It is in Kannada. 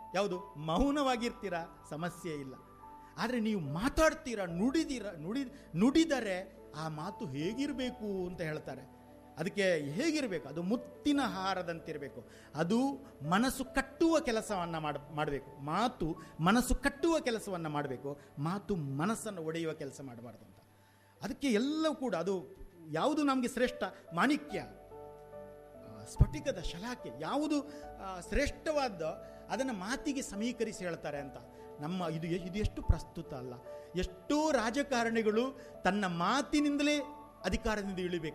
ಯಾವುದು ಮೌನವಾಗಿರ್ತೀರಾ ಸಮಸ್ಯೆ ಇಲ್ಲ ಆದರೆ ನೀವು ಮಾತಾಡ್ತೀರಾ ನುಡಿದಿರ ನುಡಿ ನುಡಿದರೆ ಆ ಮಾತು ಹೇಗಿರಬೇಕು ಅಂತ ಹೇಳ್ತಾರೆ ಅದಕ್ಕೆ ಹೇಗಿರಬೇಕು ಅದು ಮುತ್ತಿನ ಹಾರದಂತಿರಬೇಕು ಅದು ಮನಸ್ಸು ಕಟ್ಟುವ ಕೆಲಸವನ್ನು ಮಾಡ ಮಾಡಬೇಕು ಮಾತು ಮನಸ್ಸು ಕಟ್ಟುವ ಕೆಲಸವನ್ನು ಮಾಡಬೇಕು ಮಾತು ಮನಸ್ಸನ್ನು ಒಡೆಯುವ ಕೆಲಸ ಮಾಡಬಾರ್ದು ಅಂತ ಅದಕ್ಕೆ ಎಲ್ಲವೂ ಕೂಡ ಅದು ಯಾವುದು ನಮಗೆ ಶ್ರೇಷ್ಠ ಮಾಣಿಕ್ಯ ಆ, ಸ್ಫಟಿಕದ ಶಲಾಕೆ ಯಾವುದು ಆ, ಶ್ರೇಷ್ಠವಾದ ಅದನ್ನು ಮಾತಿಗೆ ಸಮೀಕರಿಸಿ ಹೇಳ್ತಾರೆ ಅಂತ ನಮ್ಮ ಇದು ಎ- ಇದು ಎಷ್ಟು ಪ್ರಸ್ತುತ ಅಲ್ಲ ಎಷ್ಟೋ ರಾಜಕಾರಣಿಗಳು ತನ್ನ ಮಾತಿನಿಂದಲೇ ಅಧಿಕಾರದಿಂದ ಇಳಿಬೇಕು